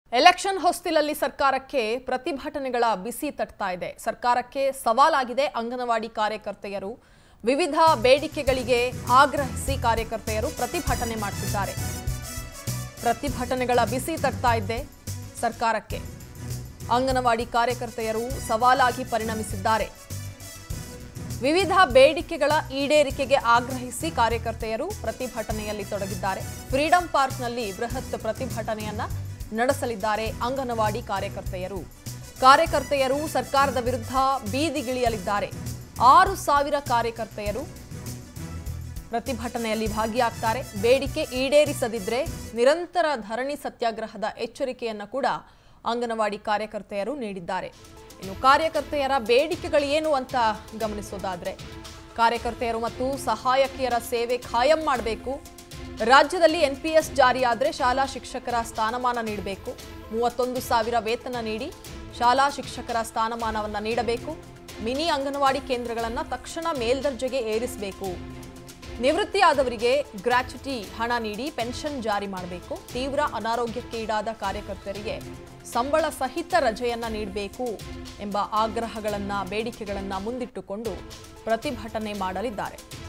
election ಹೊಸ್ತಿಲಲ್ಲಿ ಸರ್ಕಾರಕ್ಕೆ ಪ್ರತಿಭಟನೆಗಳ ಬಿಸಿ ತಟ್ತಾ ಇದೆ ಸರ್ಕಾರಕ್ಕೆ ಸವಾಲಾಗಿದೆ ಅಂಗನವಾಡಿ ಕಾರ್ಯಕರ್ತೆಯರು ವಿವಿಧ ಬೇಡಿಕೆಗಳಿಗೆ ಆಗ್ರಹಿಸಿ ಕಾರ್ಯಕರ್ತೆಯರು ಪ್ರತಿಭಟನೆ ಮಾಡ್ತಿದ್ದಾರೆ ಪ್ರತಿಭಟನೆಗಳ ಬಿಸಿ ತಟ್ತಾ ಇದ್ದೆ ಸರ್ಕಾರಕ್ಕೆ ಅಂಗನವಾಡಿ ಕಾರ್ಯಕರ್ತೆಯರು ಸವಾಲಾಗಿ ಪರಿಣಮಿಸಿದ್ದಾರೆ ವಿವಿಧ ಬೇಡಿಕೆಗಳ ಈಡೇರಿಕೆಗೆ ಆಗ್ರಹಿಸಿ ಕಾರ್ಯಕರ್ತೆಯರು ಪ್ರತಿಭಟನೆಯಲ್ಲಿ ತೊಡಗಿದ್ದಾರೆ ಫ್ರೀಡಂ ಪಾರ್ಕ್ನಲ್ಲಿ ಬೃಹತ್ ಪ್ರತಿಭಟನೆಯನ್ನ ನಡೆಸಲಿದ್ದಾರೆ ಅಂಗನವಾಡಿ ಕಾರ್ಯಕರ್ತೆಯರು ಕಾರ್ಯಕರ್ತೆಯರು ಸರ್ಕಾರದ ವಿರುದ್ಧ ಬೀದಿಗಿಳಿಯಲಿದ್ದಾರೆ ಆರು ಸಾವಿರ ಕಾರ್ಯಕರ್ತೆಯರು ಪ್ರತಿಭಟನೆಯಲ್ಲಿ ಭಾಗಿಯಾಗ್ತಾರೆ ಬೇಡಿಕೆ ಈಡೇರಿಸದಿದ್ರೆ ನಿರಂತರ ಧರಣಿ ಸತ್ಯಾಗ್ರಹದ ಎಚ್ಚರಿಕೆಯನ್ನು ಕೂಡ ಅಂಗನವಾಡಿ ಕಾರ್ಯಕರ್ತೆಯರು ನೀಡಿದ್ದಾರೆ ಇನ್ನು ಕಾರ್ಯಕರ್ತೆಯರ ಬೇಡಿಕೆಗಳು ಏನು ಅಂತ ಗಮನಿಸೋದಾದ್ರೆ ಕಾರ್ಯಕರ್ತೆಯರು ಮತ್ತು ಸಹಾಯಕಿಯರ ಸೇವೆ ಖಾಯಂ ಮಾಡಬೇಕು ರಾಜ್ಯದಲ್ಲಿ ಎನ್ಪಿಎಸ್ ಜಾರಿಯಾದರೆ ಶಾಲಾ ಶಿಕ್ಷಕರ ಸ್ಥಾನಮಾನ ನೀಡಬೇಕು ಮೂವತ್ತೊಂದು ಸಾವಿರ ವೇತನ ನೀಡಿ ಶಾಲಾ ಶಿಕ್ಷಕರ ಸ್ಥಾನಮಾನವನ್ನು ನೀಡಬೇಕು ಮಿನಿ ಅಂಗನವಾಡಿ ಕೇಂದ್ರಗಳನ್ನು ತಕ್ಷಣ ಮೇಲ್ದರ್ಜೆಗೆ ಏರಿಸಬೇಕು ನಿವೃತ್ತಿಯಾದವರಿಗೆ ಗ್ರಾಚ್ಯುಟಿ ಹಣ ನೀಡಿ ಪೆನ್ಷನ್ ಜಾರಿ ಮಾಡಬೇಕು ತೀವ್ರ ಅನಾರೋಗ್ಯಕ್ಕೆ ಈಡಾದ ಕಾರ್ಯಕರ್ತರಿಗೆ ಸಂಬಳ ಸಹಿತ ರಜೆಯನ್ನ ನೀಡಬೇಕು ಎಂಬ ಆಗ್ರಹಗಳನ್ನ ಬೇಡಿಕೆಗಳನ್ನ ಮುಂದಿಟ್ಟುಕೊಂಡು ಪ್ರತಿಭಟನೆ ಮಾಡಲಿದ್ದಾರೆ